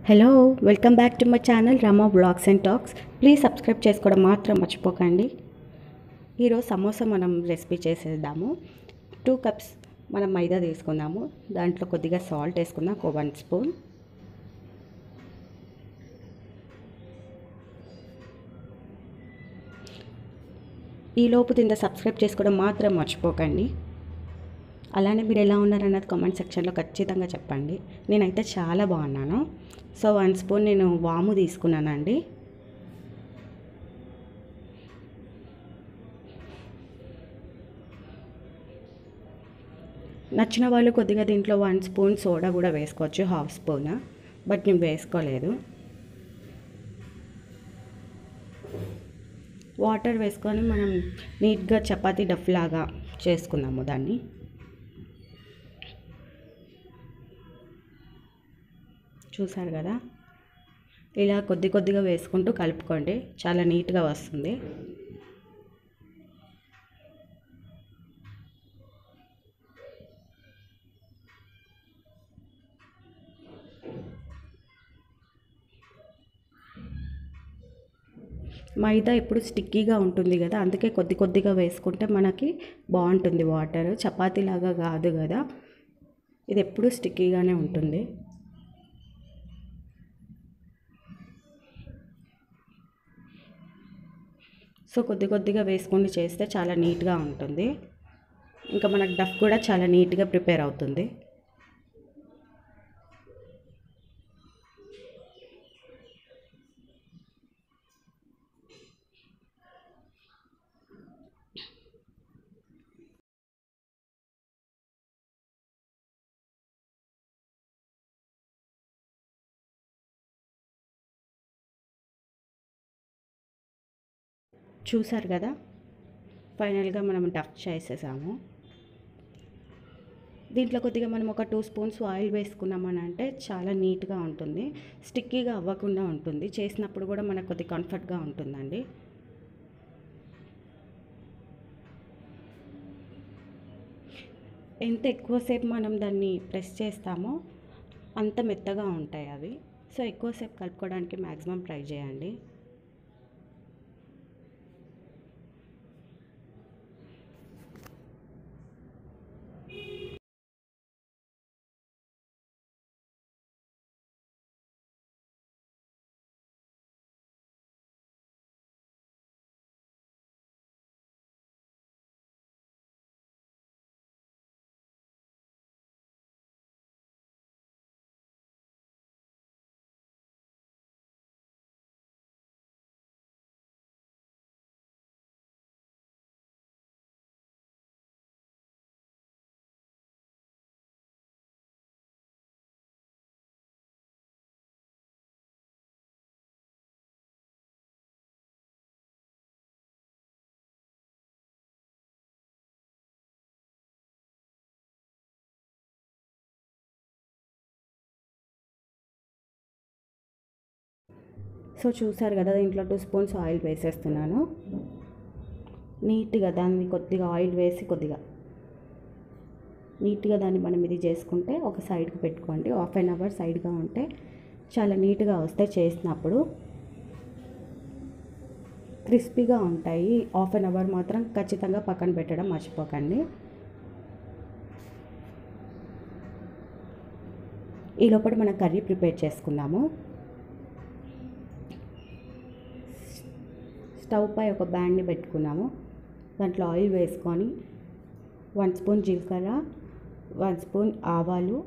hello welcome back to my channel Rama blogs and talks please subscribe చేసుకోవడం మాత్రం మర్చిపోకండి ఈరోజు సమోసా మనం రెసిపీ చేసేద్దాము టూ కప్స్ మనం మైదా తీసుకుందాము దాంట్లో కొద్దిగా సాల్ట్ వేసుకుందాం ఒక వన్ స్పూన్ ఈలోపు తింద సబ్స్క్రైబ్ చేసుకోవడం మాత్రం మర్చిపోకండి అలానే మీరు ఎలా ఉన్నారన్నది కామెంట్ సెక్షన్లో ఖచ్చితంగా చెప్పండి నేనైతే చాలా బాగున్నాను సో వన్ స్పూన్ నేను వాము తీసుకున్నానండి నచ్చిన వాళ్ళు కొద్దిగా దీంట్లో వన్ స్పూన్ సోడా కూడా వేసుకోవచ్చు హాఫ్ స్పూన్ బట్ నేను వేసుకోలేదు వాటర్ వేసుకొని మనం నీట్గా చపాతీ డఫ్ లాగా చేసుకుందాము దాన్ని చూసారు కదా ఇలా కొద్ది కొద్దిగా వేసుకుంటూ కలుపుకోండి చాలా నీట్గా వస్తుంది మైదా ఎప్పుడు స్టిక్కీగా ఉంటుంది కదా అందుకే కొద్ది కొద్దిగా వేసుకుంటే మనకి బాగుంటుంది వాటర్ చపాతీ లాగా కాదు కదా ఇది ఎప్పుడు స్టిక్కీగానే ఉంటుంది సో కొద్ది కొద్దిగా వేసుకొని చేస్తే చాలా నీట్గా ఉంటుంది ఇంకా మనకు డఫ్ కూడా చాలా నీట్గా ప్రిపేర్ అవుతుంది చూసారు కదా ఫైనల్గా మనం డఫ్ చేసేసాము దీంట్లో కొద్దిగా మనం ఒక టూ స్పూన్స్ ఆయిల్ వేసుకున్నామని అంటే చాలా నీట్గా ఉంటుంది స్టిక్కీగా అవ్వకుండా ఉంటుంది చేసినప్పుడు కూడా మనకు కొద్దిగా కంఫర్ట్గా ఉంటుందండి ఎంత ఎక్కువసేపు మనం దాన్ని ప్రెస్ చేస్తామో అంత మెత్తగా ఉంటాయి అవి సో ఎక్కువసేపు కలుపుకోవడానికి మ్యాక్సిమం ట్రై చేయండి సో చూసారు కదా దీంట్లో టూ స్పూన్స్ ఆయిల్ వేసేస్తున్నాను నీట్గా దాన్ని కొద్దిగా ఆయిల్ వేసి కొద్దిగా నీట్గా దాన్ని మనం ఇది చేసుకుంటే ఒక సైడ్కి పెట్టుకోండి హాఫ్ అన్ అవర్ సైడ్గా ఉంటే చాలా నీట్గా వస్తాయి చేసినప్పుడు క్రిస్పీగా ఉంటాయి హాఫ్ అన్ అవర్ మాత్రం ఖచ్చితంగా పక్కన పెట్టడం మర్చిపోకండి ఈ లోపల మనం కర్రీ ప్రిపేర్ చేసుకుందాము స్టవ్ పై ఒక బ్యాండ్ని పెట్టుకున్నాము దాంట్లో ఆయిల్ వేసుకొని వన్ స్పూన్ జీలకర్ర వన్ స్పూన్ ఆవాలు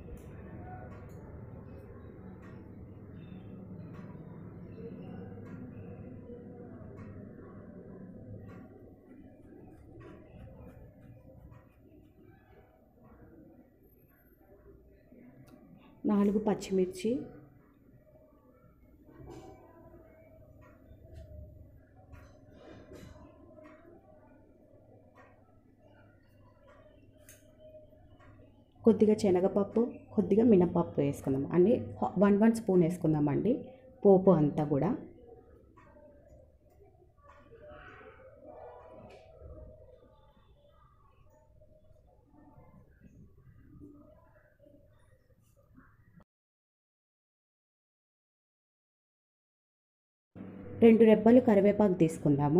నాలుగు పచ్చిమిర్చి కొద్దిగా శనగపప్పు కొద్దిగా మినపప్పు వేసుకుందాం అన్ని వన్ వన్ స్పూన్ వేసుకుందామండి పోపు అంతా కూడా రెండు రెబ్బలు కరివేపాకు తీసుకుందాము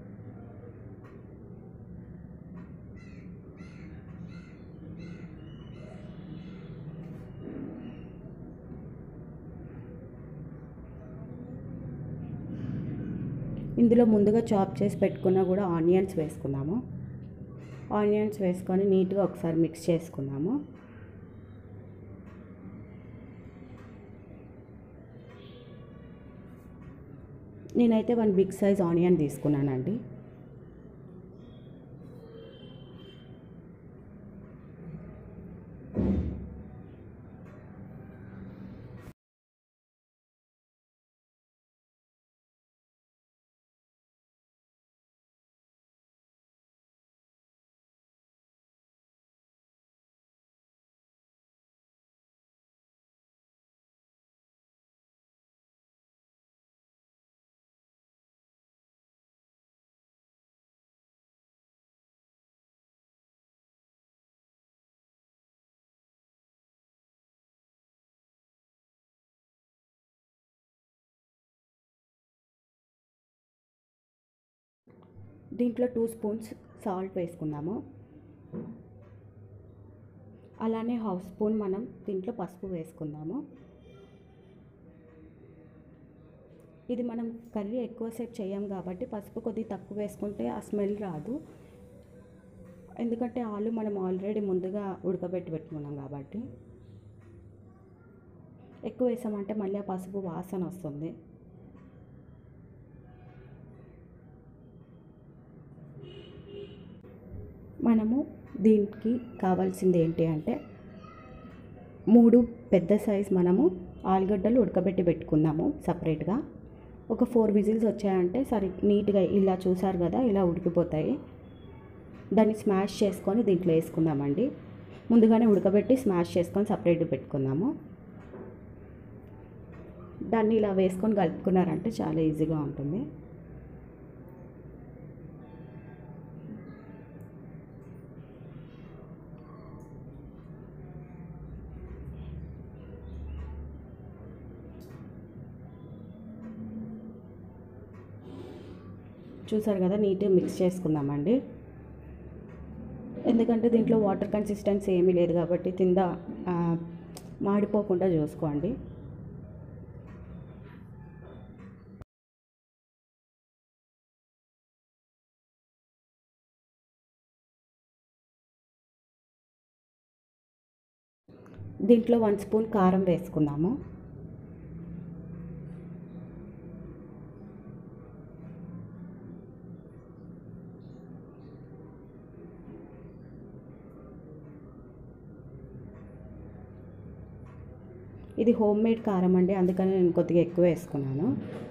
ఇందులో ముందుగా చాప్ చేసి పెట్టుకున్న కూడా ఆనియన్స్ వేసుకుందాము ఆనియన్స్ వేసుకొని నీట్గా ఒకసారి మిక్స్ చేసుకుందాము నేనైతే వన్ బిగ్ సైజ్ ఆనియన్ తీసుకున్నానండి దీంట్లో టూ స్పూన్స్ సాల్ట్ వేసుకుందాము అలానే హాఫ్ స్పూన్ మనం దీంట్లో పసుపు వేసుకుందాము ఇది మనం కర్రీ ఎక్కువసేపు చేయం కాబట్టి పసుపు కొద్దిగా తక్కువ వేసుకుంటే ఆ స్మెల్ రాదు ఎందుకంటే ఆలు మనం ఆల్రెడీ ముందుగా ఉడకబెట్టి పెట్టుకున్నాం కాబట్టి ఎక్కువ వేసామంటే మళ్ళీ ఆ పసుపు వాసన వస్తుంది మనము దీనికి కావాల్సింది ఏంటి అంటే మూడు పెద్ద సైజ్ మనము ఆలుగడ్డలు ఉడకబెట్టి పెట్టుకుందాము సపరేట్గా ఒక ఫోర్ విజిల్స్ వచ్చాయంటే సరి నీట్గా ఇలా చూసారు కదా ఇలా ఉడికిపోతాయి దాన్ని స్మాష్ చేసుకొని దీంట్లో వేసుకుందామండి ముందుగానే ఉడకబెట్టి స్మాష్ చేసుకొని సపరేట్ పెట్టుకుందాము దాన్ని ఇలా వేసుకొని కలుపుకున్నారంటే చాలా ఈజీగా ఉంటుంది చూసారు కదా నీట్గా మిక్స్ చేసుకుందామండి ఎందుకంటే దీంట్లో వాటర్ కన్సిస్టెన్సీ ఏమీ లేదు కాబట్టి కింద ఆ, మాడిపోకుండా చూసుకోండి దీంట్లో వన్ స్పూన్ కారం వేసుకుందాము ఇది హోమ్ మేడ్ కారం అండి అందుకని నేను కొద్దిగా ఎక్కువ వేసుకున్నాను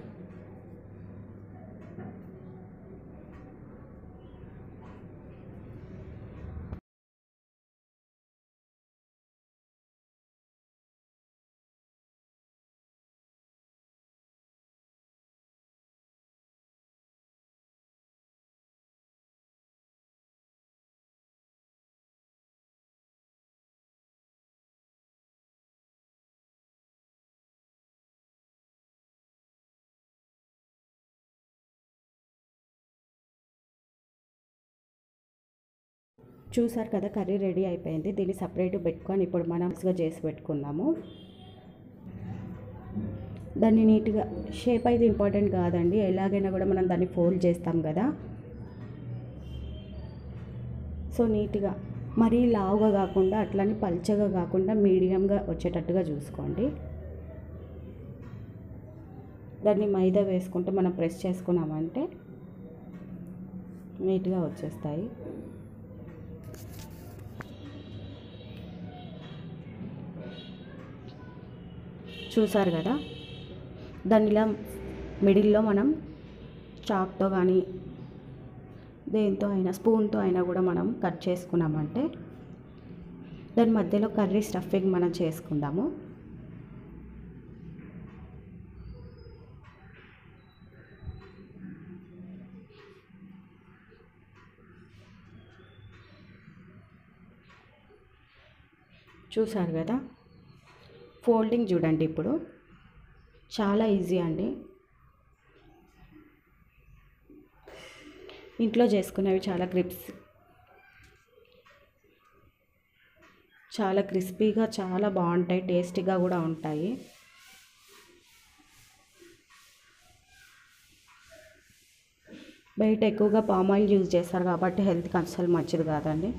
చూసారు కదా కర్రీ రెడీ అయిపోయింది దీన్ని సపరేట్ పెట్టుకొని ఇప్పుడు మనం మిక్స్గా చేసి పెట్టుకుందాము దాన్ని నీట్గా షేప్ అయితే ఇంపార్టెంట్ కాదండి ఎలాగైనా కూడా మనం దాన్ని ఫోల్డ్ చేస్తాం కదా సో నీట్గా మరీ లావుగా కాకుండా అట్లని పల్చగా కాకుండా మీడియంగా వచ్చేటట్టుగా చూసుకోండి దాన్ని మైదా వేసుకుంటే మనం ప్రెస్ చేసుకున్నామంటే నీట్గా వచ్చేస్తాయి చూసారు కదా దాన్ని ఇలా మిడిల్లో మనం చాక్తో కానీ దేంతో అయినా స్పూన్తో అయినా కూడా మనం కట్ చేసుకున్నామంటే దాని మధ్యలో కర్రీ స్టఫింగ్ మనం చేసుకుందాము చూసారు కదా ఫోల్డింగ్ చూడండి ఇప్పుడు చాలా ఈజీ అండి ఇంట్లో చేసుకునేవి చాలా క్రిప్స్ చాలా క్రిస్పీగా చాలా బాగుంటాయి టేస్టీగా కూడా ఉంటాయి బయట ఎక్కువగా పామ్ ఆయిల్ యూజ్ చేస్తారు కాబట్టి హెల్త్కి అస్సలు మంచిది కాదండి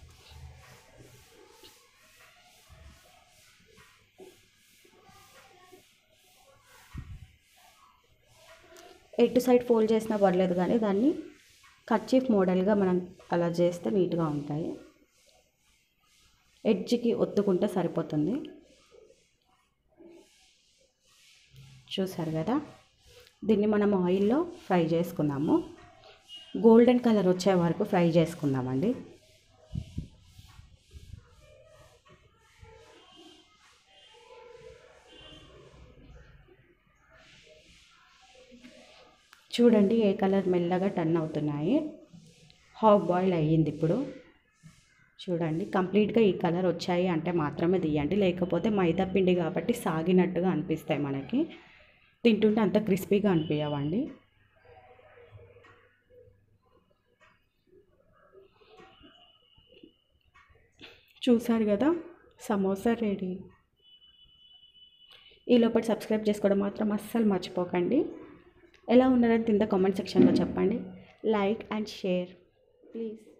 ఎటు సైడ్ ఫోల్డ్ చేసినా పర్లేదు కానీ దాన్ని కర్చీఫ్ మోడల్గా మనం అలా చేస్తే నీట్గా ఉంటాయి ఎడ్జ్కి ఒత్తుకుంటే సరిపోతుంది చూసారు కదా దీన్ని మనం ఆయిల్లో ఫ్రై చేసుకుందాము గోల్డెన్ కలర్ వచ్చే వరకు ఫ్రై చేసుకుందామండి చూడండి ఏ కలర్ మెల్లగా టర్న్ అవుతున్నాయి హాఫ్ బాయిల్ అయ్యింది ఇప్పుడు చూడండి కంప్లీట్గా ఈ కలర్ వచ్చాయి అంటే మాత్రమే తీయండి లేకపోతే మైదా పిండి కాబట్టి సాగినట్టుగా అనిపిస్తాయి మనకి తింటుంటే అంత క్రిస్పీగా అనిపించవండి చూసారు కదా సమోసా రెడీ ఈ లోపల సబ్స్క్రైబ్ చేసుకోవడం మాత్రం అస్సలు మర్చిపోకండి ఎలా ఉన్నారని కింద కామెంట్ సెక్షన్లో చెప్పండి లైక్ అండ్ షేర్ ప్లీజ్